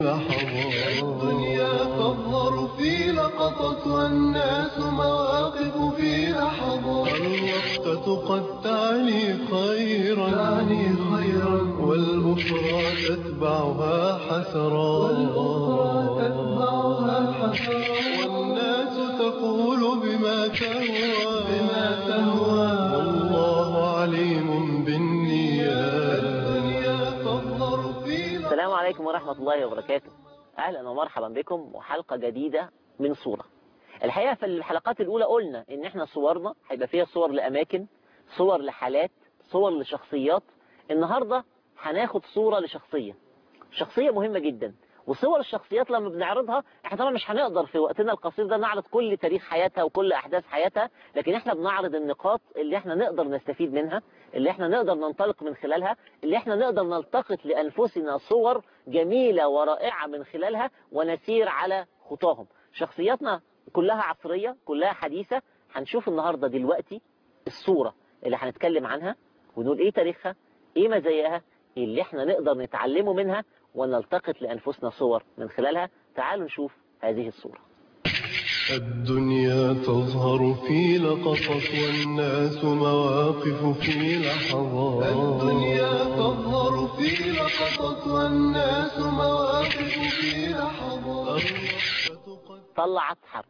الدنيا تظهر في لقطة والناس مواقف في لحظة الوقت قد تعني خيرا تعني خيرا والأخرى تتبعها حسرا والأخرى تتبعها حسرا والناس تقول بما تهوى بما تهوى والله عليم بالنيات الدنيا تظهر في لقطة السلام عليكم ورحمة الله وبركاته أهلا ومرحبا بكم وحلقة جديدة من صورة الحقيقة في الحلقات الأولى قلنا إن إحنا صورنا هيبقى فيها صور لأماكن صور لحالات صور لشخصيات النهاردة هناخد صورة لشخصية شخصية مهمة جدا وصور الشخصيات لما بنعرضها احنا طبعا مش هنقدر في وقتنا القصير ده نعرض كل تاريخ حياتها وكل احداث حياتها لكن احنا بنعرض النقاط اللي احنا نقدر نستفيد منها اللي احنا نقدر ننطلق من خلالها اللي احنا نقدر نلتقط لانفسنا صور جميلة ورائعة من خلالها ونسير على خطاهم شخصياتنا كلها عصرية كلها حديثة هنشوف النهاردة دلوقتي الصورة اللي هنتكلم عنها ونقول ايه تاريخها ايه مزاياها إيه اللي احنا نقدر نتعلمه منها ونلتقط لأنفسنا صور من خلالها تعالوا نشوف هذه الصورة الدنيا تظهر في لقطة والناس مواقف في لحظات الدنيا تظهر في لقطة والناس مواقف في لحظات طلعت حرب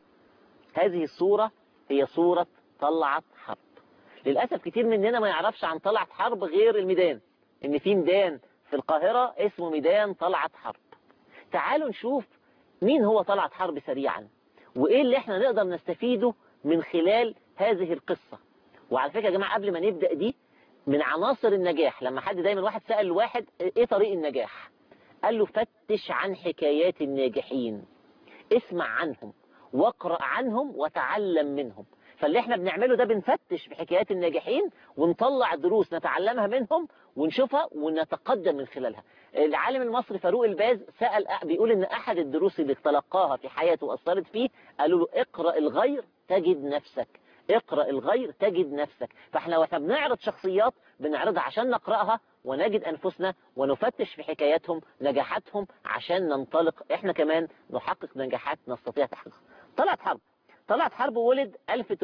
هذه الصورة هي صورة طلعت حرب للأسف كتير مننا ما يعرفش عن طلعت حرب غير الميدان إن في ميدان في القاهرة اسمه ميدان طلعت حرب تعالوا نشوف مين هو طلعت حرب سريعا وإيه اللي احنا نقدر نستفيده من خلال هذه القصة وعلى فكرة يا جماعة قبل ما نبدأ دي من عناصر النجاح لما حد دايما واحد سأل واحد ايه طريق النجاح قال له فتش عن حكايات الناجحين اسمع عنهم واقرأ عنهم وتعلم منهم فاللي احنا بنعمله ده بنفتش في حكايات الناجحين ونطلع دروس نتعلمها منهم ونشوفها ونتقدم من خلالها العالم المصري فاروق الباز سأل بيقول ان احد الدروس اللي تلقاها في حياته واثرت فيه قالوا له اقرأ الغير تجد نفسك اقرأ الغير تجد نفسك فاحنا واحنا بنعرض شخصيات بنعرضها عشان نقرأها ونجد أنفسنا ونفتش في حكاياتهم نجاحاتهم عشان ننطلق احنا كمان نحقق نجاحات نستطيع تحقيقها طلعت حرب طلعت حرب ولد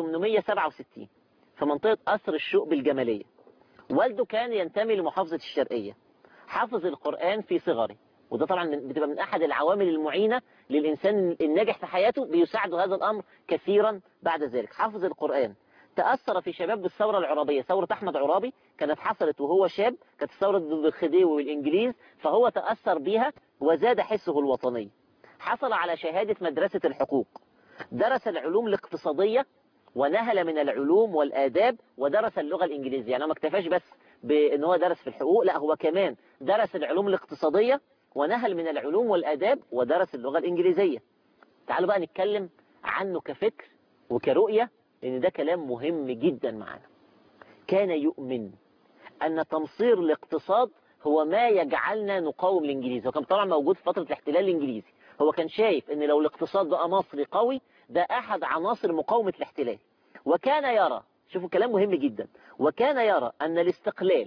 1867 في منطقة قصر الشوق بالجمالية والده كان ينتمي لمحافظة الشرقية حافظ القرآن في صغره وده طبعا من- بتبقى من أحد العوامل المعينة للإنسان الناجح في حياته بيساعده هذا الأمر كثيرا بعد ذلك حافظ القرآن تأثر في شباب بالثورة العرابية ثورة أحمد عرابي كانت حصلت وهو شاب كانت الثورة ضد الخديوي والإنجليز فهو تأثر بها وزاد حسه الوطني حصل على شهادة مدرسة الحقوق درس العلوم الاقتصادية ونهل من العلوم والآداب ودرس اللغة الإنجليزية يعني هو ما اكتفاش بس بأن هو درس في الحقوق لا هو كمان درس العلوم الاقتصادية ونهل من العلوم والآداب ودرس اللغة الإنجليزية تعالوا بقى نتكلم عنه كفكر وكرؤية لأن ده كلام مهم جدا معنا كان يؤمن أن تمصير الاقتصاد هو ما يجعلنا نقاوم الإنجليز هو كان طبعا موجود في فترة الاحتلال الإنجليزي هو كان شايف أن لو الاقتصاد بقى مصري قوي ده أحد عناصر مقاومة الاحتلال وكان يرى شوفوا كلام مهم جدا وكان يرى أن الاستقلال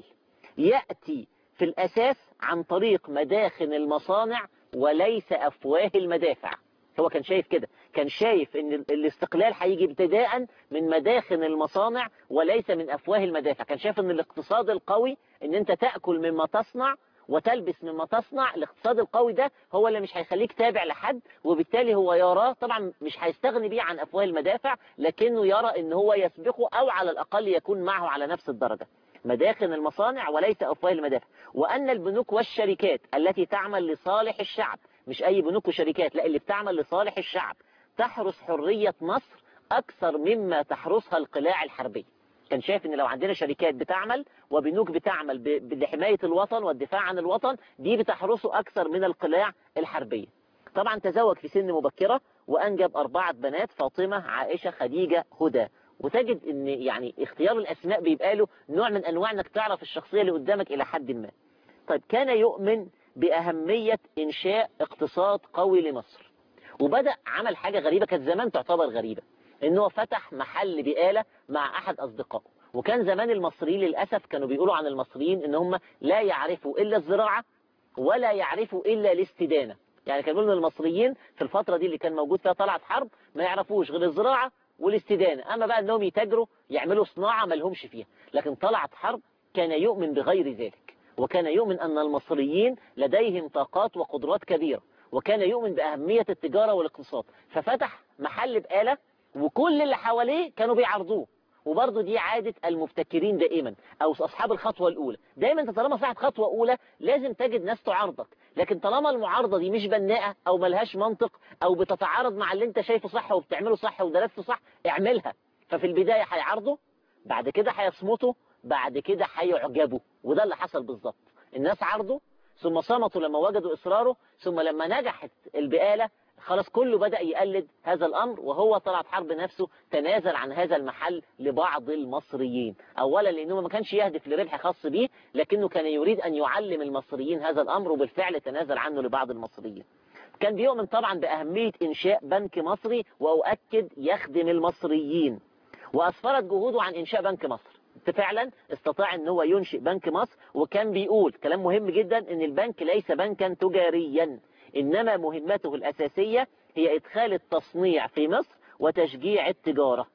يأتي في الأساس عن طريق مداخن المصانع وليس أفواه المدافع هو كان شايف كده كان شايف ان ال- الاستقلال هيجي ابتداء من مداخن المصانع وليس من افواه المدافع كان شايف ان الاقتصاد القوي ان انت تأكل مما تصنع وتلبس مما تصنع الاقتصاد القوي ده هو اللي مش هيخليك تابع لحد وبالتالي هو يراه طبعا مش هيستغني بيه عن افواه المدافع لكنه يرى ان هو يسبقه او على الاقل يكون معه على نفس الدرجة مداخن المصانع وليس أفواه المدافع وأن البنوك والشركات التي تعمل لصالح الشعب مش أي بنوك وشركات لا اللي بتعمل لصالح الشعب تحرس حرية مصر أكثر مما تحرسها القلاع الحربية كان شايف ان لو عندنا شركات بتعمل وبنوك بتعمل ب- ب- لحماية الوطن والدفاع عن الوطن دي بتحرسه أكثر من القلاع الحربية طبعا تزوج في سن مبكرة وأنجب أربعة بنات فاطمة عائشة خديجة هدى وتجد ان يعني اختيار الاسماء بيبقى له نوع من انواع انك تعرف الشخصية اللي قدامك الى حد ما طيب كان يؤمن بأهمية إنشاء اقتصاد قوي لمصر وبدأ عمل حاجة غريبة كانت زمان تعتبر غريبة إنه فتح محل بقالة مع أحد أصدقائه وكان زمان المصريين للأسف كانوا بيقولوا عن المصريين إن هم لا يعرفوا إلا الزراعة ولا يعرفوا إلا الاستدانة يعني كانوا بيقولوا المصريين في الفترة دي اللي كان موجود فيها طلعت حرب ما يعرفوش غير الزراعة والاستدانة أما بقى أنهم يتاجروا يعملوا صناعة ما لهمش فيها لكن طلعت حرب كان يؤمن بغير ذلك وكان يؤمن أن المصريين لديهم طاقات وقدرات كبيرة وكان يؤمن بأهمية التجارة والاقتصاد ففتح محل بقالة وكل اللي حواليه كانوا بيعرضوه وبرضه دي عادة المبتكرين دائما أو أصحاب الخطوة الأولى دايما أنت طالما صاحب خطوة أولى لازم تجد ناس تعارضك لكن طالما المعارضة دي مش بناءة أو ملهاش منطق أو بتتعارض مع اللي أنت شايفه صح وبتعمله صح ودرسته صح اعملها ففي البداية هيعارضوا بعد كده هيصمتوا بعد كده هيعجبوا وده اللي حصل بالظبط الناس عرضوا ثم صمتوا لما وجدوا إصراره ثم لما نجحت البقالة خلاص كله بدأ يقلد هذا الأمر وهو طلعت حرب نفسه تنازل عن هذا المحل لبعض المصريين أولا لأنه ما كانش يهدف لربح خاص به لكنه كان يريد أن يعلم المصريين هذا الأمر وبالفعل تنازل عنه لبعض المصريين كان بيؤمن طبعا بأهمية إنشاء بنك مصري وأؤكد يخدم المصريين وأسفرت جهوده عن إنشاء بنك مصر فعلا استطاع ان هو ينشئ بنك مصر وكان بيقول كلام مهم جدا ان البنك ليس بنكا تجاريا انما مهمته الاساسية هي ادخال التصنيع في مصر وتشجيع التجارة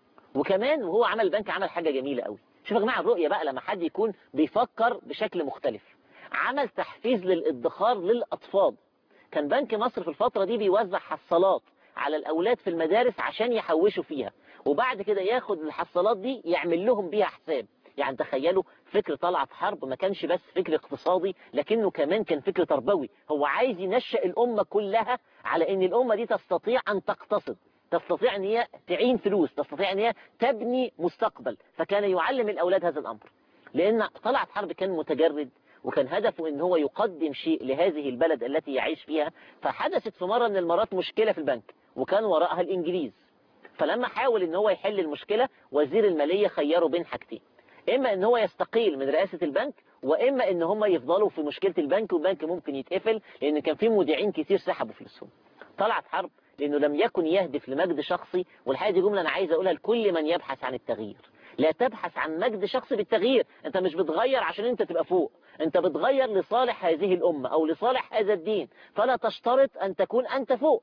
وكمان وهو عمل البنك عمل حاجة جميلة قوي شوف يا جماعة الرؤية بقى لما حد يكون بيفكر بشكل مختلف عمل تحفيز للادخار للأطفال كان بنك مصر في الفترة دي بيوزع حصالات على الأولاد في المدارس عشان يحوشوا فيها وبعد كده ياخد الحصالات دي يعمل لهم بيها حساب يعني تخيلوا فكر طلعت حرب ما كانش بس فكر اقتصادي لكنه كمان كان فكر تربوي هو عايز ينشأ الأمة كلها على ان الأمة دي تستطيع أن تقتصد تستطيع ان هي تعين فلوس تستطيع ان هي تبني مستقبل فكان يعلم الأولاد هذا الأمر لأن طلعت حرب كان متجرد وكان هدفه ان هو يقدم شيء لهذه البلد التي يعيش فيها فحدثت في مرة من المرات مشكلة في البنك وكان وراءها الإنجليز فلما حاول ان هو يحل المشكلة وزير المالية خيره بين حاجتين اما ان هو يستقيل من رئاسة البنك واما ان هم يفضلوا في مشكلة البنك والبنك ممكن يتقفل لان كان في مودعين كتير سحبوا فلوسهم طلعت حرب لانه لم يكن يهدف لمجد شخصي والحقيقة دي جملة انا عايز اقولها لكل من يبحث عن التغيير لا تبحث عن مجد شخصي بالتغيير انت مش بتغير عشان انت تبقى فوق انت بتغير لصالح هذه الامة او لصالح هذا الدين فلا تشترط ان تكون انت فوق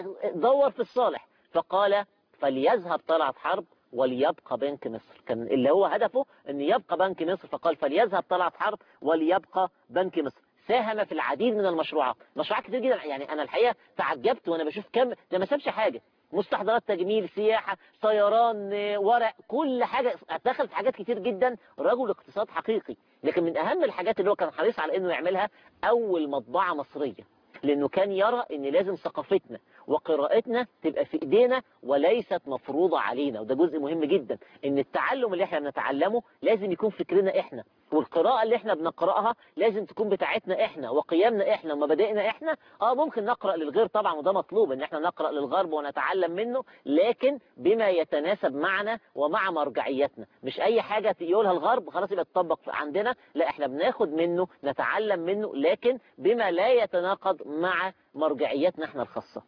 دور في الصالح فقال فليذهب طلعت حرب وليبقى بنك مصر كان اللي هو هدفه ان يبقى بنك مصر فقال فليذهب طلعت حرب وليبقى بنك مصر ساهم في العديد من المشروعات مشروعات كتير جدا يعني انا الحقيقة تعجبت وانا بشوف كم ده ما سابش حاجة مستحضرات تجميل سياحة طيران ورق كل حاجة دخل في حاجات كتير جدا رجل اقتصاد حقيقي لكن من اهم الحاجات اللي هو كان حريص على انه يعملها اول مطبعة مصرية لانه كان يرى ان لازم ثقافتنا وقراءتنا تبقى في ايدينا وليست مفروضة علينا وده جزء مهم جدا ان التعلم اللي احنا بنتعلمه لازم يكون فكرنا احنا والقراءة اللي احنا بنقرأها لازم تكون بتاعتنا احنا وقيامنا احنا ومبادئنا احنا اه ممكن نقرأ للغير طبعا وده مطلوب ان احنا نقرأ للغرب ونتعلم منه لكن بما يتناسب معنا ومع مرجعيتنا مش اي حاجة يقولها الغرب خلاص يبقى تطبق عندنا لا احنا بناخد منه نتعلم منه لكن بما لا يتناقض مع مرجعيتنا احنا الخاصة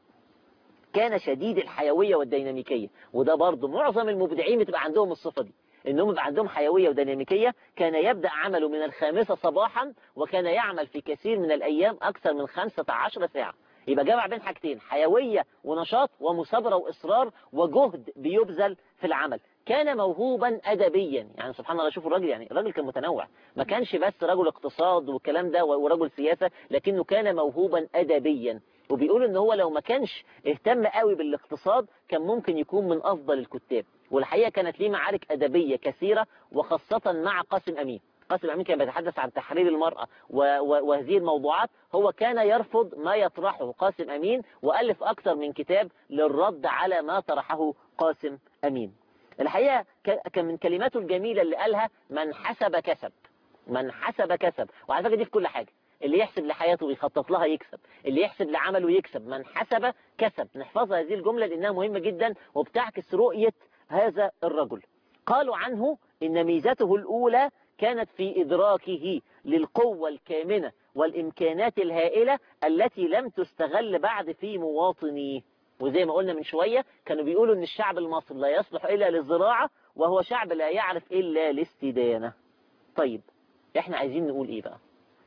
كان شديد الحيوية والديناميكية وده برضه معظم المبدعين بتبقى عندهم الصفة دي انهم يبقى عندهم حيوية وديناميكية كان يبدأ عمله من الخامسة صباحا وكان يعمل في كثير من الأيام أكثر من 15 ساعة يبقى جمع بين حاجتين حيوية ونشاط ومثابرة وإصرار وجهد بيبذل في العمل كان موهوبا أدبيا يعني سبحان الله شوفوا الراجل يعني الراجل كان متنوع ما كانش بس رجل اقتصاد والكلام ده ورجل سياسة لكنه كان موهوبا أدبيا وبيقول ان هو لو ما كانش اهتم قوي بالاقتصاد كان ممكن يكون من افضل الكتاب والحقيقة كانت ليه معارك ادبية كثيرة وخاصة مع قاسم امين قاسم امين كان بيتحدث عن تحرير المرأة وهذه الموضوعات هو كان يرفض ما يطرحه قاسم امين والف اكثر من كتاب للرد على ما طرحه قاسم امين الحقيقة كان من كلماته الجميلة اللي قالها من حسب كسب من حسب كسب وعلى فكرة دي في كل حاجة اللي يحسب لحياته ويخطط لها يكسب اللي يحسب لعمله يكسب من حسب كسب نحفظها هذه الجملة لأنها مهمة جدا وبتعكس رؤية هذا الرجل قالوا عنه إن ميزته الأولى كانت في إدراكه للقوة الكامنة والإمكانات الهائلة التي لم تستغل بعد في مواطنيه وزي ما قلنا من شوية كانوا بيقولوا ان الشعب المصري لا يصلح إلا للزراعة وهو شعب لا يعرف إلا الاستدانة طيب احنا عايزين نقول ايه بقى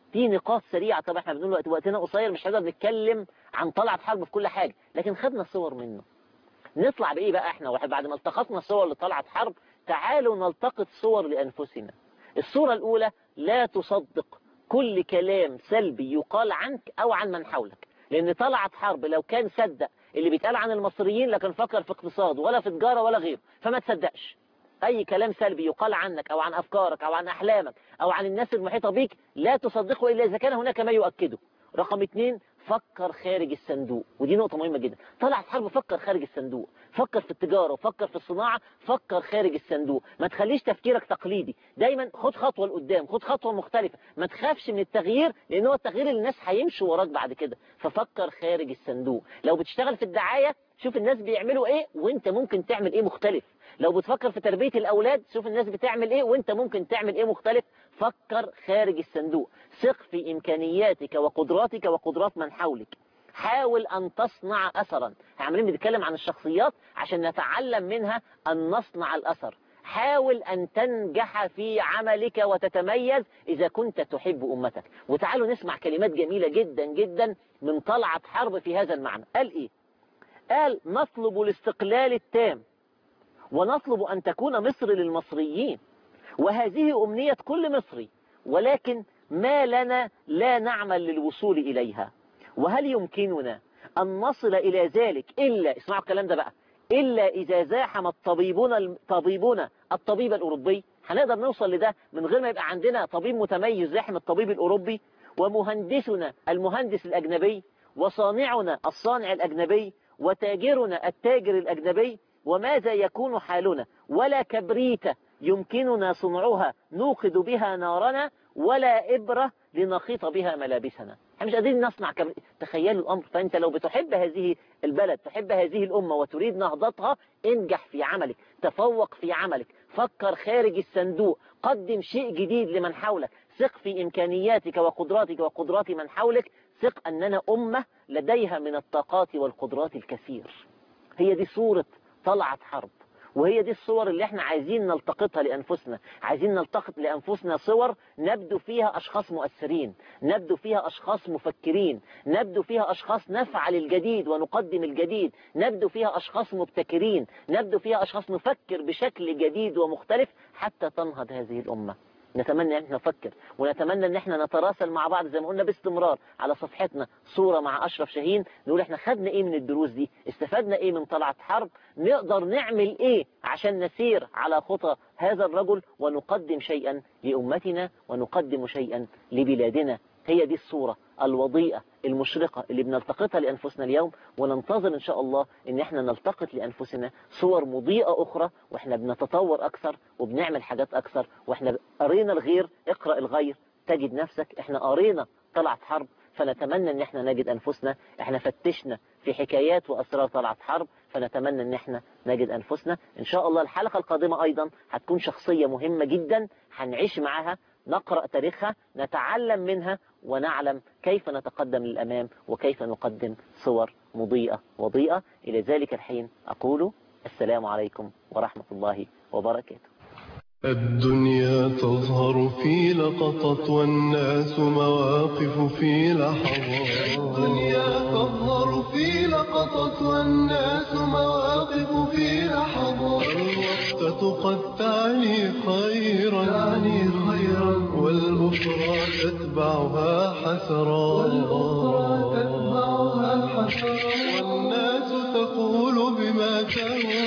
في نقاط سريعة طبعا احنا بنقول وقت وقتنا قصير مش هنقدر نتكلم عن طلعة حرب في كل حاجة لكن خدنا صور منه نطلع بإيه بقى احنا واحد بعد ما التقطنا صور لطلعة حرب تعالوا نلتقط صور لأنفسنا الصورة الأولى لا تصدق كل كلام سلبي يقال عنك أو عن من حولك لأن طلعت حرب لو كان صدق اللي بيتقال عن المصريين لكن فكر في اقتصاد ولا في تجارة ولا غيره فما تصدقش أي كلام سلبي يقال عنك أو عن أفكارك أو عن أحلامك أو عن الناس المحيطة بيك لا تصدقه إلا إذا كان هناك ما يؤكده رقم اثنين فكر خارج الصندوق ودي نقطة مهمة جدا طلعت حرب فكر خارج الصندوق فكر في التجارة وفكر في الصناعة فكر خارج الصندوق ما تخليش تفكيرك تقليدي دايما خد خطوة لقدام خد خطوة مختلفة ما تخافش من التغيير لان هو التغيير اللي الناس هيمشوا وراك بعد كده ففكر خارج الصندوق لو بتشتغل في الدعاية شوف الناس بيعملوا ايه وانت ممكن تعمل ايه مختلف لو بتفكر في تربية الاولاد شوف الناس بتعمل ايه وانت ممكن تعمل ايه مختلف فكر خارج الصندوق ثق في امكانياتك وقدراتك وقدرات من حولك حاول أن تصنع أثرا عمالين بنتكلم عن الشخصيات عشان نتعلم منها أن نصنع الأثر حاول أن تنجح في عملك وتتميز إذا كنت تحب أمتك وتعالوا نسمع كلمات جميلة جدا جدا من طلعة حرب في هذا المعنى قال إيه قال نطلب الاستقلال التام ونطلب أن تكون مصر للمصريين وهذه أمنية كل مصري ولكن ما لنا لا نعمل للوصول إليها وهل يمكننا أن نصل إلى ذلك إلا اسمعوا الكلام ده بقى إلا إذا زاحم الطبيبون الطبيبون الطبيب الأوروبي هنقدر نوصل لده من غير ما يبقى عندنا طبيب متميز زاحم الطبيب الأوروبي ومهندسنا المهندس الأجنبي وصانعنا الصانع الأجنبي وتاجرنا التاجر الأجنبي وماذا يكون حالنا ولا كبريتة يمكننا صنعها نوقد بها نارنا ولا إبرة لنخيط بها ملابسنا احنا مش قادرين نصنع كم... تخيلوا الأمر فأنت لو بتحب هذه البلد تحب هذه الأمة وتريد نهضتها انجح في عملك تفوق في عملك فكر خارج الصندوق قدم شيء جديد لمن حولك ثق في إمكانياتك وقدراتك وقدرات من حولك ثق أننا أمة لديها من الطاقات والقدرات الكثير هي دي صورة طلعت حرب وهي دي الصور اللي احنا عايزين نلتقطها لأنفسنا عايزين نلتقط لأنفسنا صور نبدو فيها أشخاص مؤثرين نبدو فيها أشخاص مفكرين نبدو فيها أشخاص نفعل الجديد ونقدم الجديد نبدو فيها أشخاص مبتكرين نبدو فيها أشخاص نفكر بشكل جديد ومختلف حتى تنهض هذه الأمة نتمنى ان احنا نفكر ونتمنى ان احنا نتراسل مع بعض زي ما قلنا باستمرار على صفحتنا صورة مع اشرف شاهين نقول احنا خدنا ايه من الدروس دي استفدنا ايه من طلعة حرب نقدر نعمل ايه عشان نسير على خطى هذا الرجل ونقدم شيئا لامتنا ونقدم شيئا لبلادنا هي دي الصورة الوضيئة المشرقة اللي بنلتقطها لأنفسنا اليوم وننتظر إن شاء الله إن إحنا نلتقط لأنفسنا صور مضيئة أخرى وإحنا بنتطور أكثر وبنعمل حاجات أكثر وإحنا قرينا الغير اقرأ الغير تجد نفسك إحنا قرينا طلعت حرب فنتمنى إن إحنا نجد أنفسنا إحنا فتشنا في حكايات وأسرار طلعت حرب فنتمنى إن إحنا نجد أنفسنا إن شاء الله الحلقة القادمة أيضا هتكون شخصية مهمة جدا هنعيش معاها نقرأ تاريخها نتعلم منها ونعلم كيف نتقدم للأمام وكيف نقدم صور مضيئة وضيئة إلى ذلك الحين أقول السلام عليكم ورحمة الله وبركاته الدنيا تظهر في لقطة والناس مواقف في لحظات الدنيا تظهر في لقطة والناس مواقف في لحظات الوقفة قد تعني خيرا تعني خيرا والأخرى تتبعها حسرات والأخرى تتبعها حسرات والناس تقول بما تهوى